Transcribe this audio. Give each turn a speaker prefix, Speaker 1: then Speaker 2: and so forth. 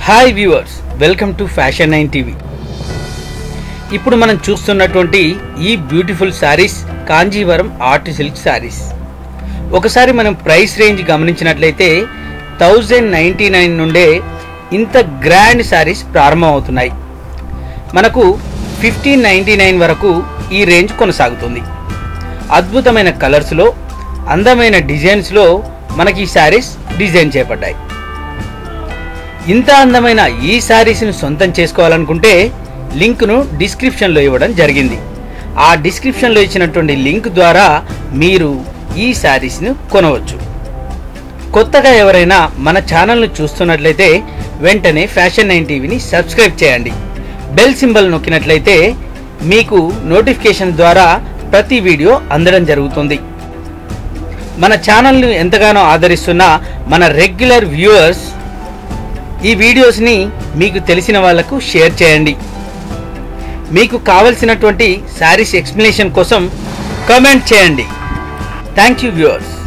Speaker 1: hi viewers welcome to Fashion Nine TV ఇప్పుడు మనం చూస్తున్నటువంటి ఈ beautiful saris Kanjeevaram art silk saris ఒకసారి మనం ప్రైస్ రేంజ్ గమనించినట్లయితే థౌజండ్ నైంటీ నైన్ నుండే ఇంత గ్రాండ్ శారీస్ ప్రారంభమవుతున్నాయి మనకు ఫిఫ్టీన్ నైంటీ నైన్ వరకు ఈ రేంజ్ కొనసాగుతుంది అద్భుతమైన కలర్స్లో అందమైన డిజైన్స్లో మనకి ఈ శారీస్ డిజైన్ చేపడ్డాయి ఇంత అందమైన ఈ శారీస్ని సొంతం చేసుకోవాలనుకుంటే లింక్ను డిస్క్రిప్షన్లో ఇవ్వడం జరిగింది ఆ డిస్క్రిప్షన్లో ఇచ్చినటువంటి లింక్ ద్వారా మీరు ఈ శారీస్ను కొనవచ్చు కొత్తగా ఎవరైనా మన ఛానల్ను చూస్తున్నట్లయితే వెంటనే ఫ్యాషన్ నైన్ టీవీని సబ్స్క్రైబ్ చేయండి బెల్ సింబల్ నొక్కినట్లయితే మీకు నోటిఫికేషన్ ద్వారా ప్రతి వీడియో అందడం జరుగుతుంది మన ఛానల్ను ఎంతగానో ఆదరిస్తున్న మన రెగ్యులర్ వ్యూవర్స్ ఈ వీడియోస్ని మీకు తెలిసిన వాళ్లకు షేర్ చేయండి మీకు కావలసినటువంటి శారీస్ ఎక్స్ప్లెనేషన్ కోసం కమెంట్ చేయండి థ్యాంక్ యూ వ్యూవర్స్